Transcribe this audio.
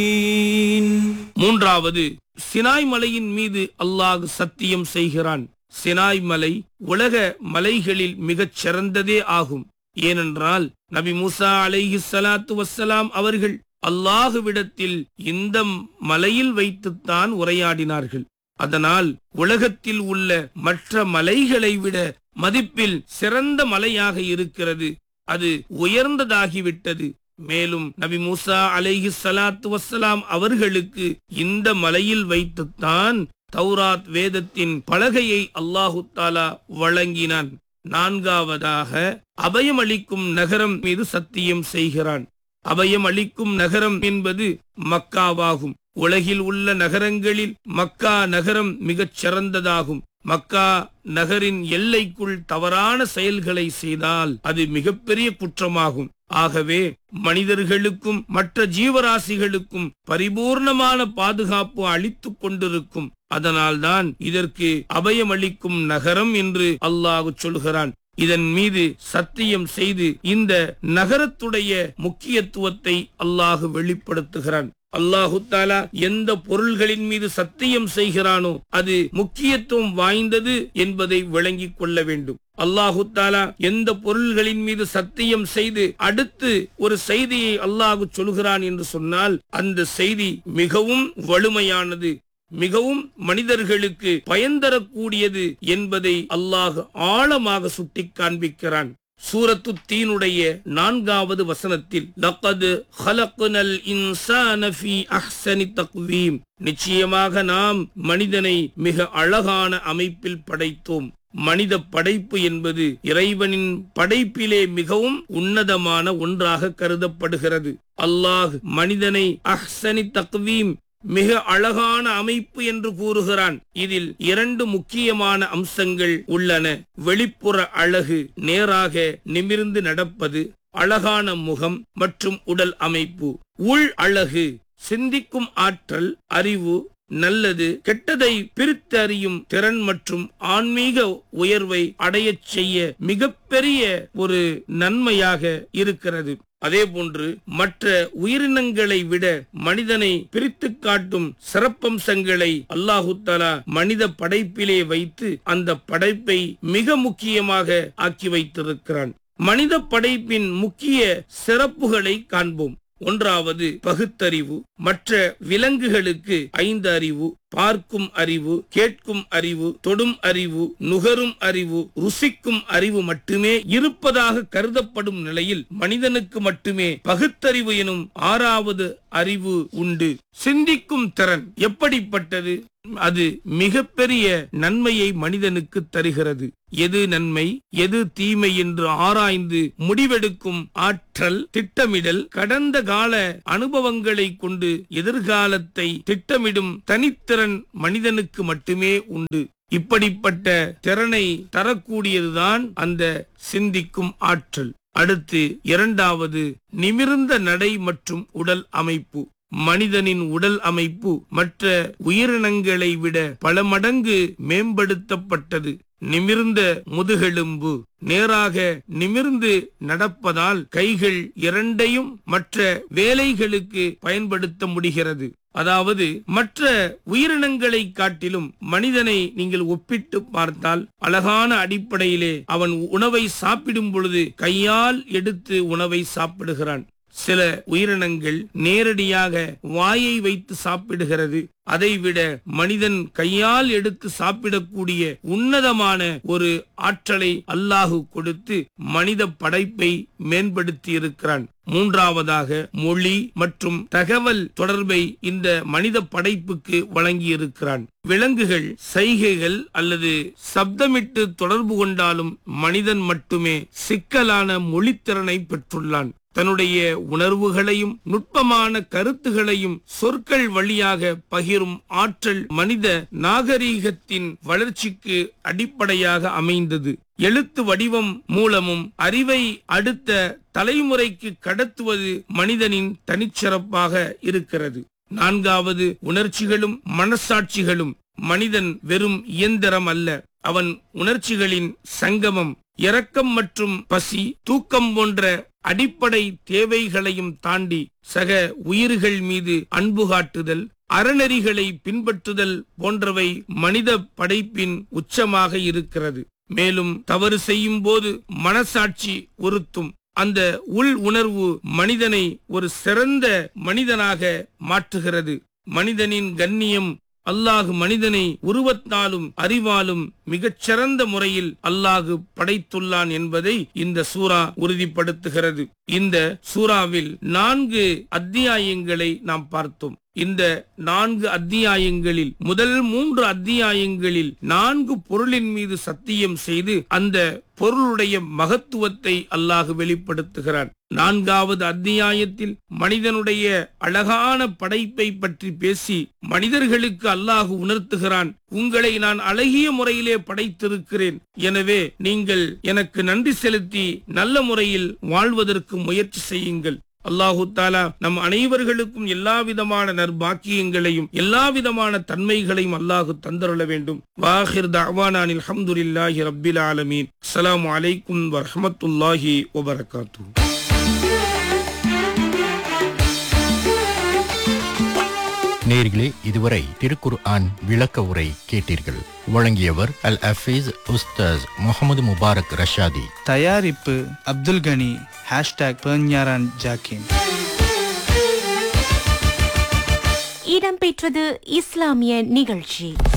மூன்றாவது சினாய் மலையின் மீது அல்லாஹ் சத்தியம் செய்கிறான் சினாய் மலை உலக மலைகளில் மிகச் சிறந்ததே ஆகும் ஏனென்றால் நபி மூசா அலைஹி ஸலாத்து வஸ்ஸலாம் அவர்கள் அல்லாஹுவிடத்தில் இந்த மலையில் வைத்துத்தான் உரையாடினார்கள் அதனால் உலகத்தில் உள்ள மற்ற மலைகளை விட மதிப்பில் சிறந்த மலையாக இருக்கிறது அது உயர்ந்ததாகிவிட்டது மேலும் நபி மூசா அலைஹி ஸலாத்து வஸ்ஸலாம் அவர்களுக்கு இந்த மலையில் வைத்துத்தான் தௌராத் வேதத்தின் பலகையை அல்லாஹு தாலா வழங்கினான் நான்காவதாக அபயமளிக்கும் நகரம் மீது சத்தியம் செய்கிறான் அபயம் அளிக்கும் நகரம் என்பது மக்காவாகும் உலகில் உள்ள நகரங்களில் மக்கா நகரம் மிகச் சிறந்ததாகும் மக்கா நகரின் எல்லைக்குள் தவறான செயல்களை செய்தால் அது மிகப்பெரிய குற்றமாகும் ஆகவே மனிதர்களுக்கும் மற்ற ஜீவராசிகளுக்கும் பரிபூர்ணமான பாதுகாப்பு அளித்துக் கொண்டிருக்கும் அதனால்தான் இதற்கு அபயமளிக்கும் நகரம் என்று அல்லாஹ் சொல்கிறான் இதன் மீது சத்தியம் செய்து இந்த நகரத்துடைய முக்கியத்துவத்தை அல்லாஹு வெளிப்படுத்துகிறான் அல்லாஹு தாலா எந்த பொருள்களின் மீது சத்தியம் செய்கிறானோ அது முக்கியத்துவம் வாய்ந்தது என்பதை விளங்கிக் கொள்ள வேண்டும் அல்லாஹு தாலா எந்த பொருள்களின் மீது சத்தியம் செய்து அடுத்து ஒரு செய்தியை அல்லாஹு சொல்கிறான் என்று சொன்னால் அந்த செய்தி மிகவும் வலிமையானது மிகவும் மனிதர்களுக்கு பயன் தரக்கூடியது என்பதை அல்லாஹ் ஆழமாக சுட்டிக் காண்பிக்கிறான் சூரத்து தீனுடைய நான்காவது வசனத்தில் லக்கது ஹலக்குனல் இன்சான ஃபீ அஹ்சனி தக்வீம் நிச்சயமாக நாம் மனிதனை மிக அழகான அமைப்பில் படைத்தோம் மனித படைப்பு என்பது இறைவனின் படைப்பிலே மிகவும் உன்னதமான ஒன்றாக கருதப்படுகிறது அல்லாஹ் மனிதனை அஹ்சனி தக்வீம் மிக அழகான அமைப்பு என்று கூறுகிறான் இதில் இரண்டு முக்கியமான அம்சங்கள் உள்ளன வெளிப்புற அழகு நேராக நிமிர்ந்து நடப்பது அழகான முகம் மற்றும் உடல் அமைப்பு உள் அழகு சிந்திக்கும் ஆற்றல் அறிவு நல்லது கெட்டதை பிரித்தறியும் திறன் மற்றும் ஆன்மீக உயர்வை அடையச் செய்ய மிகப்பெரிய ஒரு நன்மையாக இருக்கிறது அதே போன்று மற்ற உயிரினங்களை விட மனிதனை பிரித்து காட்டும் சிறப்பம்சங்களை அல்லாஹு தலா மனித படைப்பிலே வைத்து அந்த படைப்பை மிக முக்கியமாக ஆக்கி வைத்திருக்கிறான் மனித படைப்பின் முக்கிய சிறப்புகளை காண்போம் ஒன்றாவது பகுத்தறிவு மற்ற விலங்குகளுக்கு ஐந்து அறிவு பார்க்கும் அறிவு கேட்கும் அறிவு தொடும் அறிவு நுகரும் அறிவு ருசிக்கும் அறிவு மட்டுமே இருப்பதாக கருதப்படும் நிலையில் மனிதனுக்கு மட்டுமே பகுத்தறிவு எனும் ஆறாவது அறிவு உண்டு சிந்திக்கும் திறன் எப்படிப்பட்டது அது மிகப்பெரிய நன்மையை மனிதனுக்கு தருகிறது எது நன்மை எது தீமை என்று ஆராய்ந்து முடிவெடுக்கும் ஆற்றல் திட்டமிடல் கடந்த கால அனுபவங்களை கொண்டு எதிர்காலத்தை திட்டமிடும் தனித்திறன் மனிதனுக்கு மட்டுமே உண்டு இப்படிப்பட்ட திறனை தரக்கூடியதுதான் அந்த சிந்திக்கும் ஆற்றல் அடுத்து இரண்டாவது நிமிர்ந்த நடை மற்றும் உடல் அமைப்பு மனிதனின் உடல் அமைப்பு மற்ற உயிரினங்களை விட பல மடங்கு மேம்படுத்தப்பட்டது நிமிர்ந்த முதுகெலும்பு நேராக நிமிர்ந்து நடப்பதால் கைகள் இரண்டையும் மற்ற வேலைகளுக்கு பயன்படுத்த முடிகிறது அதாவது மற்ற உயிரினங்களை காட்டிலும் மனிதனை நீங்கள் ஒப்பிட்டு பார்த்தால் அழகான அடிப்படையிலே அவன் உணவை சாப்பிடும் பொழுது கையால் எடுத்து உணவை சாப்பிடுகிறான் சில உயிரினங்கள் நேரடியாக வாயை வைத்து சாப்பிடுகிறது அதைவிட மனிதன் கையால் எடுத்து சாப்பிடக்கூடிய உன்னதமான ஒரு ஆற்றலை அல்லாஹு கொடுத்து மனித படைப்பை மேம்படுத்தி இருக்கிறான் மூன்றாவதாக மொழி மற்றும் தகவல் தொடர்பை இந்த மனித படைப்புக்கு வழங்கி இருக்கிறான் விலங்குகள் சைகைகள் அல்லது சப்தமிட்டு தொடர்பு கொண்டாலும் மனிதன் மட்டுமே சிக்கலான மொழித்திறனை பெற்றுள்ளான் தன்னுடைய உணர்வுகளையும் நுட்பமான கருத்துகளையும் சொற்கள் வழியாக பகிரும் ஆற்றல் மனித நாகரீகத்தின் வளர்ச்சிக்கு அடிப்படையாக அமைந்தது எழுத்து வடிவம் மூலமும் அறிவை அடுத்த தலைமுறைக்கு கடத்துவது மனிதனின் தனிச்சிறப்பாக இருக்கிறது நான்காவது உணர்ச்சிகளும் மனசாட்சிகளும் மனிதன் வெறும் இயந்திரம் அல்ல அவன் உணர்ச்சிகளின் சங்கமம் இரக்கம் மற்றும் பசி தூக்கம் போன்ற அடிப்படை தேவைகளையும் தாண்டி சக உயிர்கள் மீது அன்பு காட்டுதல் அறநெறிகளை பின்பற்றுதல் போன்றவை மனித படைப்பின் உச்சமாக இருக்கிறது மேலும் தவறு செய்யும் போது மனசாட்சி உறுத்தும் அந்த உள் உணர்வு மனிதனை ஒரு சிறந்த மனிதனாக மாற்றுகிறது மனிதனின் கண்ணியம் அல்லாஹு மனிதனை உருவத்தாலும் அறிவாலும் மிகச்சிறந்த முறையில் அல்லாஹு படைத்துள்ளான் என்பதை இந்த சூரா உறுதிப்படுத்துகிறது இந்த சூறாவில் நான்கு அத்தியாயங்களை நாம் பார்த்தோம் இந்த நான்கு அத்தியாயங்களில் முதல் மூன்று அத்தியாயங்களில் நான்கு பொருளின் மீது சத்தியம் செய்து அந்த பொருளுடைய மகத்துவத்தை அல்லாஹு வெளிப்படுத்துகிறான் நான்காவது அத்தியாயத்தில் மனிதனுடைய அழகான படைப்பை பற்றி பேசி மனிதர்களுக்கு அல்லாஹு உணர்த்துகிறான் உங்களை நான் அழகிய முறையிலே படைத்திருக்கிறேன் எனவே நீங்கள் எனக்கு நன்றி செலுத்தி நல்ல முறையில் வாழ்வதற்கு முயற்சி செய்யுங்கள் அல்லாஹு தாலா நம் அனைவர்களுக்கும் எல்லா விதமான நற்பாக்கியங்களையும் எல்லா விதமான தன்மைகளையும் அல்லாஹு தந்தருள வேண்டும் வாஹிர் தவானானில் அல்ஹம்துலில்லாஹி ரப்பில் ஆலமீன் அஸ்ஸலாமு அலைக்கும் வரஹ்மத்துல்லாஹி வபரகாத்துஹு நேர்களே இதுவரை திருக்குர் ஆன் விளக்க உரை கேட்டீர்கள் வழங்கியவர் அல் அஃபீஸ் உஸ்தாஸ் முகமது முபாரக் ரஷாதி தயாரிப்பு அப்துல் கனி ஹேஷ்டாக் பெர்ஞாரான் ஜாக்கின் இடம்பெற்றது இஸ்லாமிய நிகழ்ச்சி